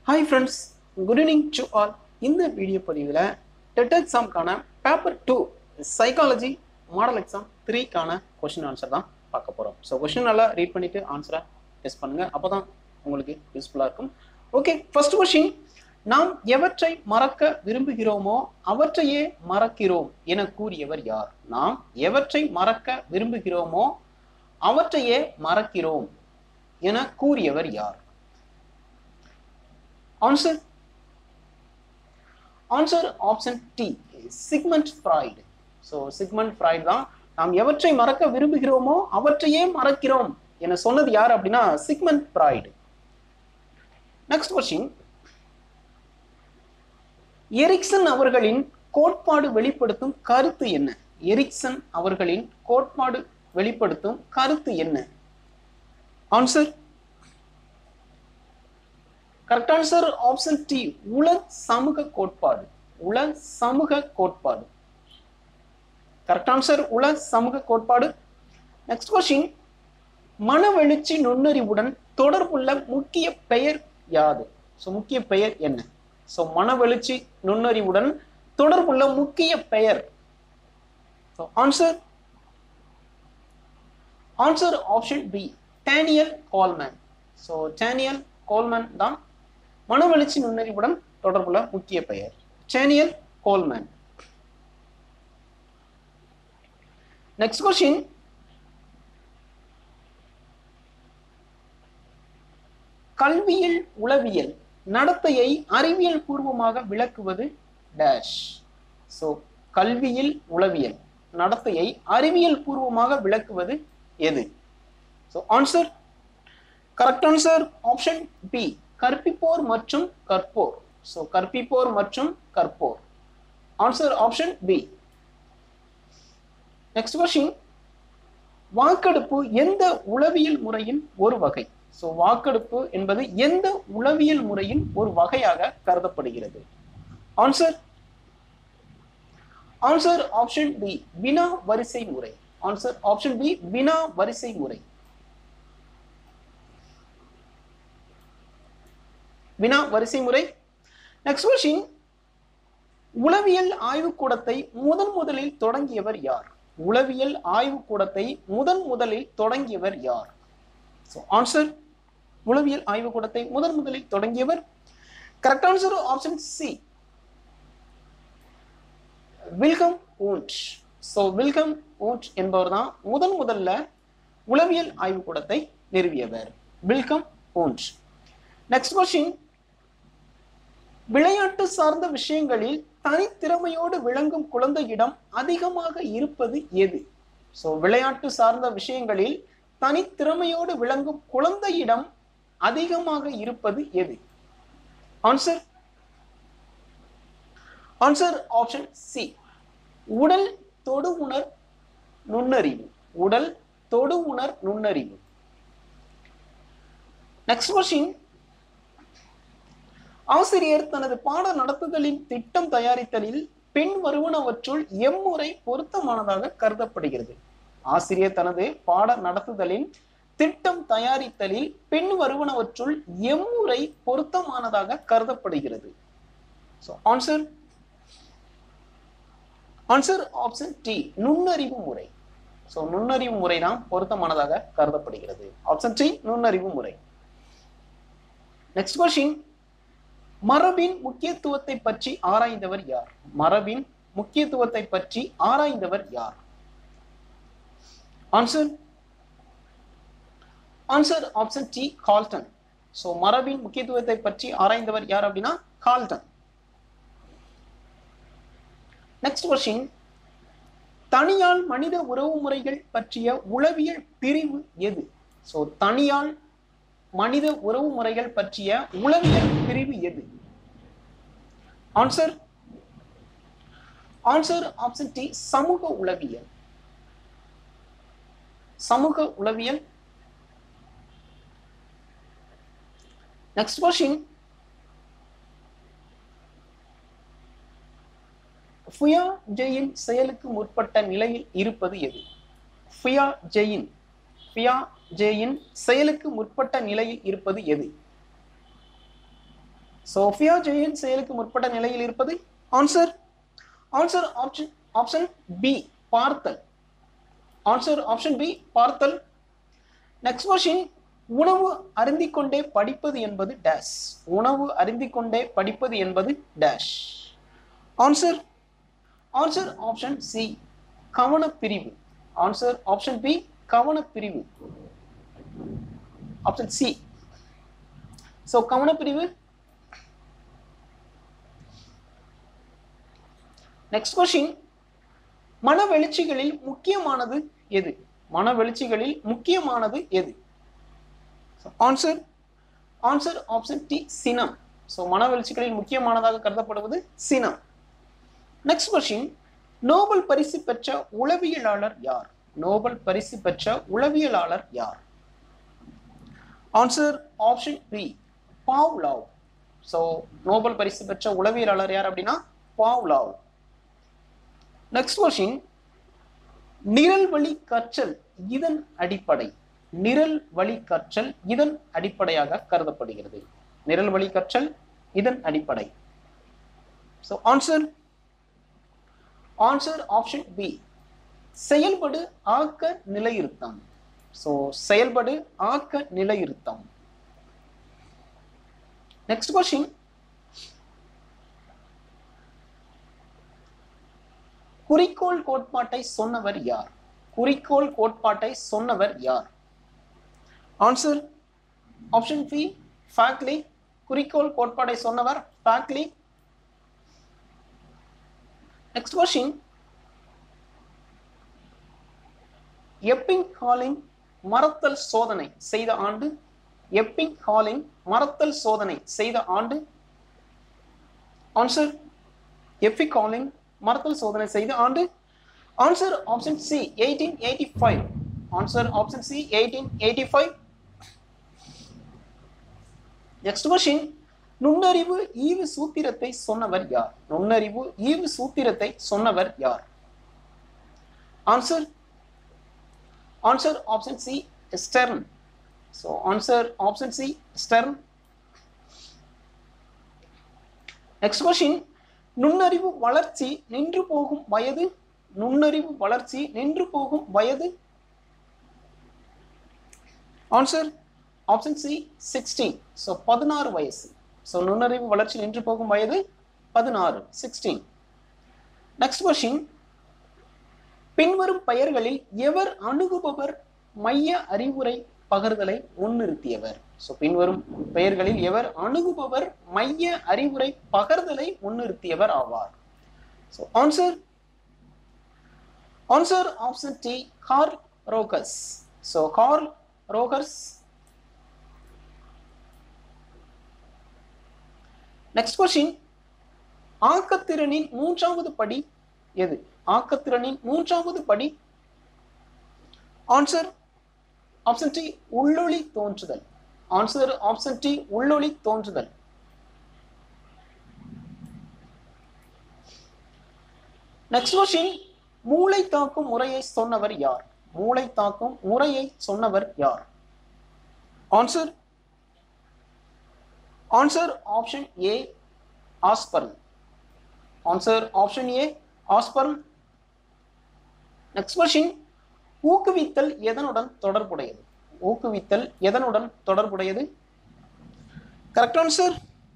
hi friends good evening to all இந்த video பதிவில் TET எக்ஸாம்க்கான paper two psychology model exam த்ரீக்கான question answer தான் பார்க்க போகிறோம் ஸோ கொஷின் நல்லா ரீட் பண்ணிவிட்டு ஆன்சரை டெஸ்ட் பண்ணுங்கள் அப்போ தான் உங்களுக்கு யூஸ்ஃபுல்லாக இருக்கும் ஓகே ஃபர்ஸ்ட் கொஷின் நாம் எவற்றை மறக்க விரும்புகிறோமோ அவற்றையே மறக்கிறோம் என கூறியவர் யார் நாம் எவற்றை மறக்க விரும்புகிறோமோ அவற்றையே மறக்கிறோம் என கூறியவர் யார் answer answer option D Sigmund Freud so Sigmund Freud தான் நாம் எவற்றை மறக்க விரும்புகிறோமோ அவற்றையே மறக்கிறோம் என சொன்னது யார் அப்படின்னா Sigmund Freud next question Erikson அவர்களின் கோட்பாடு வெளிப்படுத்தும் கருத்து என்ன எரிக்சன் அவர்களின் கோட்பாடு வெளிப்படுத்தும் கருத்து என்ன answer correct answer option D உல சமூக கோட்பாடு உல சமூக கோட்பாடு கரெக்ட் ஆன்சர் உல சமூக கோட்பாடு நெக்ஸ்ட் கொஸ்டின் மனவெழுச்சி நுண்ணறிவுடன் தொடர்புள்ள முக்கிய பெயர் யாது ஸோ முக்கிய பெயர் என்ன ஸோ மனவெழுச்சி நுண்ணறிவுடன் தொடர்புள்ள முக்கிய பெயர் so answer answer option B Daniel Goleman so Daniel Goleman தான் மனவெழுச்சி நுண்ணறிவுடன் தொடர்புள்ள முக்கிய பெயர் டேனியல் கோல்மேன் நெக்ஸ்ட் கொஸ்டின் கல்வியில் உளவியல் நடத்தையை அறிவியல் பூர்வமாக விளக்குவது டேஷ் ஸோ கல்வியில் உளவியல் நடத்தையை அறிவியல் பூர்வமாக விளக்குவது எது so answer correct answer option B கற்பிப்போர் மற்றும் கற்போர் ஸோ கற்பிப்போர் மற்றும் கற்போர் answer option B next question வாக்கெடுப்பு எந்த உளவியல் முறையின் ஒரு வகை ஸோ வாக்கெடுப்பு என்பது எந்த உளவியல் முறையின் ஒரு வகையாக கருதப்படுகிறது ஆன்சர் ஆன்சர் ஆப்ஷன் பி வினா வரிசை முறை ஆன்சர் ஆப்ஷன் பி வினா வரிசை முறை வினா வரிசை முறை நெக்ஸ்ட் கொஸ்டின் உளவியல் ஆய்வுக்கூடத்தை முதன் முதலில் தொடங்கியவர் யார் உளவியல் ஆய்வுக்கூடத்தை முதன் முதலில் தொடங்கியவர் யார் ஸோ ஆன்சர் உளவியல் ஆய்வுக்கூடத்தை முதன் முதலில் தொடங்கியவர் correct answer option C Wilhelm Wundt so Wilhelm Wundt என்பவர் தான் முதன் முதல்ல உளவியல் ஆய்வுக்கூடத்தை நிறுவியவர் வில்கம் ஊண்ட் நெக்ஸ்ட் கொஸ்டின் விளையாட்டு சார்ந்த விஷயங்களில் தனித்திறமையோடு விளங்கும் குழந்தையிடம் அதிகமாக இருப்பது எது ஸோ விளையாட்டு சார்ந்த விஷயங்களில் தனித்திறமையோடு விளங்கும் குழந்தையிடம் அதிகமாக இருப்பது எது ஆன்சர் ஆன்சர் ஆப்ஷன் சி உடல் தொடு உணர் நுண்ணறிவு உடல் தொடு உணர் நுண்ணறிவு நெக்ஸ்ட் கொஸ்டின் ஆசிரியர் தனது பாட நடத்துதலின் திட்டம் தயாரித்தலில் பின் வருவனவற்றுள் எம்முறை பொருத்தமானதாக கருதப்படுகிறது ஆசிரியர் தனது பாட நடத்துதலின் திட்டம் தயாரித்தலில் பின் வருவனவற்றுள் எம்முறை பொருத்தமானதாக கருதப்படுகிறது so answer answer option D நுண்ணறிவு முறை ஸோ நுண்ணறிவு முறை தான் பொருத்தமானதாக கருதப்படுகிறது ஆப்ஷன் டி நுண்ணறிவு முறை நெக்ஸ்ட் கொஸ்டின் மரபின் முக்கியத்துவத்தை பற்றி ஆராய்ந்தவர் யார் மரபின் முக்கியத்துவத்தை பற்றி ஆராய்ந்தவர் யார் answer answer option D Galton so மரபின் முக்கியத்துவத்தை பற்றி ஆராய்ந்தவர் யார் அப்படின்னா கால்டன் நெக்ஸ்ட் கொஸ்டின் தனியால் மனித உறவு முறைகள் பற்றிய உளவியல் பிரிவு எது ஸோ தனியால் மனித உறவு முறைகள் பற்றிய உளவியல் பிரிவு எது ஆன்சர் ஆன்சர் ஆப்ஷன் டி சமூக உளவியல் சமூக உளவியல் நெக்ஸ்ட் கொஸ்டின் ஃபுயா ஜெயின் செயலுக்கு முற்பட்ட நிலையில் இருப்பது எது ஃபுயா ஜெயின் ஃபியா ஜேயின் செயலுக்கு முற்பட்ட நிலையில் இருப்பது எது சோஃபியா ஜெயின் செயலுக்கு முற்பட்ட நிலையில் இருப்பது answer answer option option B பார்த்தல் ஆன்சர் ஆப்ஷன் பி பார்த்தல் நெக்ஸ்ட் கொஸ்டின் உணவு அருந்திக் கொண்டே படிப்பது என்பது டேஷ் உணவு அருந்திக் கொண்டே படிப்பது என்பது dash answer answer option C கவனப்பிரிவு ஆன்சர் ஆப்ஷன் பி கவனப்பிரிவு ஆப்ஷன் சி ஸோ கவனப்பிரிவு நெக்ஸ்ட் கொஸ்டின் மன வெளிச்சிகளில் முக்கியமானது எது மன வெளிச்சிகளில் முக்கியமானது எது ஆன்சர் ஆன்சர் ஆப்ஷன் டி சினம் ஸோ மன வெளிச்சிகளில் முக்கியமானதாக கருதப்படுவது சினம் நெக்ஸ்ட் கொஸ்டின் நோபல் பரிசு பெற்ற உளவியலாளர் யார் நோபல் பரிசு பெற்ற உளவியலாளர் யார் answer option B Pavlov so Nobel பரிசு பெற்ற உளவியலாளர் யார் அப்படின்னா பாவ்லாவ் நெக்ஸ்ட் கொஸ்டின் நிரல் வழி கற்றல் இதன் அடிப்படை நிரல் வழி கற்றல் இதன் அடிப்படையாக கருதப்படுகிறது நிரல் வழி கற்றல் இதன் அடிப்படை so answer answer option B செயல்படு ஆக்க நிலையிருத்தம் ஸோ செயல்படு ஆக்க நிலையிருத்தம் நெக்ஸ்ட் கொஸ்டின் குறிக்கோள் கோட்பாட்டை சொன்னவர் யார் குறிக்கோள் கோட்பாட்டை சொன்னவர் யார் ஆன்சர் ஆப்ஷன் பி ஃபேக்லி குறிக்கோள் கோட்பாடை சொன்னவர் ஃபேக்லி நெக்ஸ்ட் கொஸ்டின் எப்பிங் காலிங் மறத்தல் சோதனை செய்த ஆண்டு எப்பிங் காலிங் மறத்தல் சோதனை செய்த ஆண்டு ஆன்சர் எப்பி காலிங் மறத்தல் சோதனை செய்த ஆண்டு answer option C eighteen eighty five answer option C eighteen eighty five next question நுண்ணறிவு ஈவு சூத்திரத்தை சொன்னவர் யார் நுண்ணறிவு ஈவு சூத்திரத்தை சொன்னவர் யார் answer answer option C Stern so answer option C Stern next question நுண்ணறிவு வளர்ச்சி நின்று போகும் வயது நுண்ணறிவு வளர்ச்சி நின்று போகும் வயது answer option C sixteen so பதினாறு வயசு ஸோ நுண்ணறிவு வளர்ச்சி நின்று போகும் வயது பதினாறு சிக்ஸ்டீன் நெக்ஸ்ட் கொஸ்டின் பின்வரும் பெயர்களில் எவர் அணுகுபவர் மைய அறிவுரை பகர்தலை முன்னிறுத்தியவர் ஸோ பின்வரும் பெயர்களில் எவர் அணுகுபவர் மைய அறிவுரை பகர்தலை முன்னிறுத்தியவர் ஆவார் so answer answer option D Carl Rogers so Carl Rogers next question ஆக்கத்திறனின் மூன்றாவது படி எது ஆக்கத்திறனின் மூன்றாவது படி ஆன்சர் ஆப்ஷன் டி உள்ளொளி தோன்றுதல் ஆன்சர் ஆப்ஷன் டி உள்ளொளி தோன்றுதல் நெக்ஸ்ட் கொஸ்டின் மூளை தாக்கும் முறையை சொன்னவர் யார் மூளை தாக்கும் முறையை சொன்னவர் யார் answer answer option A Osborn answer option A Osborn next question ஊக்குவித்தல் எதனுடன் தொடர்புடையது ஊக்குவித்தல் எதனுடன் தொடர்புடையது கரெக்ட் ஆன்சர்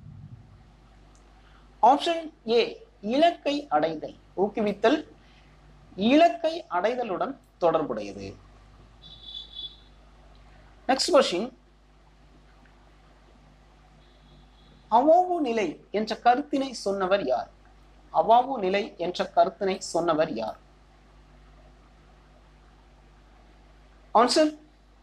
ஆப்ஷன் ஏ இலக்கை அடைதல் ஊக்குவித்தல் இலக்கை அடைதலுடன் தொடர்புடையது நெக்ஸ்ட் கொஸ்டின் அவாவு நிலை என்ற கருத்தினை சொன்னவர் யார் அவாவு நிலை என்ற கருத்தினை சொன்னவர் யார் answer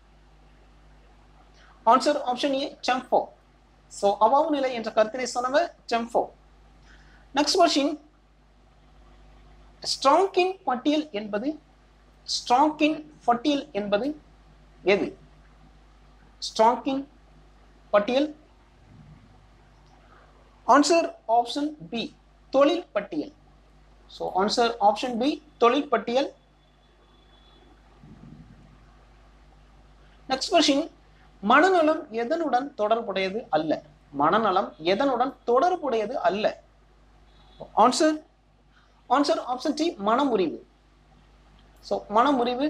answer option A Dembo so அவாவு நிலை என்ற கருத்தினை சொன்னவர் டெம்போ நெக்ஸ்ட் கொஸ்டின் ஸ்ட்ராங்கின் பட்டியல் என்பது ஸ்ட்ராங்கின் பட்டியல் என்பது எது ஸ்ட்ராங்கின் பட்டியல் ஆன்சர் ஆப்ஷன் பி தொழில் பட்டியல் ஸோ ஆன்சர் ஆப்ஷன் பி தொழில் பட்டியல் நெக்ஸ்ட் கொஸ்டின் மனநலம் எதனுடன் தொடர்புடையது அல்ல மனநலம் எதனுடன் தொடர்புடையது அல்ல ஆன்சர் ஆன்சர் ஆப்ஷன் டி மனமுறிவு ஸோ மனமுறிவு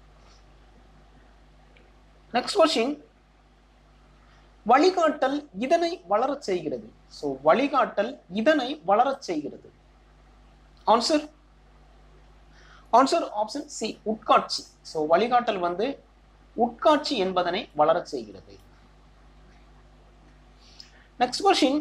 நெக்ஸ்ட் கொஸ்டின் வழிகாட்டல் இதனை வளரச் செய்கிறது ஸோ வழிகாட்டல் இதனை வளரச் செய்கிறது ஆன்சர் ஆன்சர் ஆப்ஷன் சி உட்காட்சி ஸோ வழிகாட்டல் வந்து உட்காட்சி என்பதனை வளரச் செய்கிறது நெக்ஸ்ட் கொஸ்டின்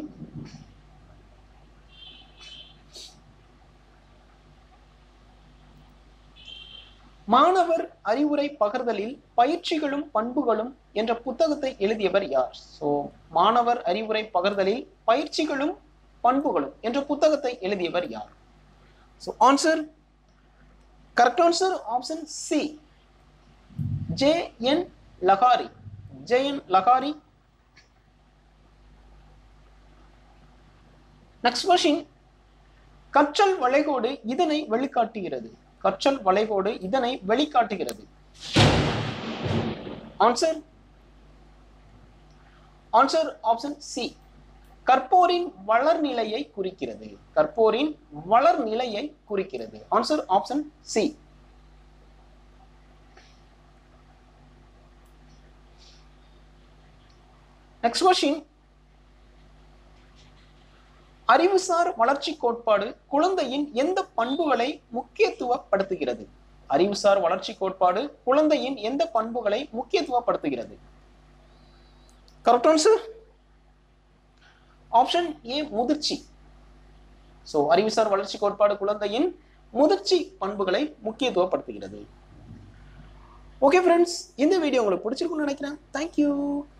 மாணவர் அறிவுரை பகர்தலில் பயிற்சிகளும் பண்புகளும் என்ற புத்தகத்தை எழுதியவர் யார் ஸோ மாணவர் அறிவுரை பகர்தலில் பயிற்சிகளும் பண்புகளும் என்ற புத்தகத்தை எழுதியவர் யார் so answer correct answer option C J N லகாரி ஜே என் லகாரி நெக்ஸ்ட் கொஸ்டின் கற்றல் வளைகோடு இதனை வெளிக்காட்டுகிறது கற்றல் வளைகோடு இதனை வெளிக்காட்டுகிறது ஆன்சர் ஆன்சர் ஆப்ஷன் சி கற்போரின் வளர்நிலையை குறிக்கிறது கற்போரின் வளர்நிலையை குறிக்கிறது answer option C next question அறிவுசார் வளர்ச்சி கோட்பாடு குழந்தையின் எந்த பண்புகளை முக்கியத்துவப்படுத்துகிறது அறிவுசார் வளர்ச்சி கோட்பாடு குழந்தையின் எந்த பண்புகளை முக்கியத்துவப்படுத்துகிறது கரெக்ட் ஆன்சர் ஆப்ஷன் ஏ முதிர்ச்சி ஸோ அறிவுசார் வளர்ச்சி கோட்பாடு குழந்தையின் முதிர்ச்சி பண்புகளை முக்கியத்துவப்படுத்துகிறது ஓகே ஃப்ரெண்ட்ஸ் இந்த வீடியோ உங்களுக்கு பிடிச்சிருக்கும்னு நினைக்கிறேன் தேங்க்யூ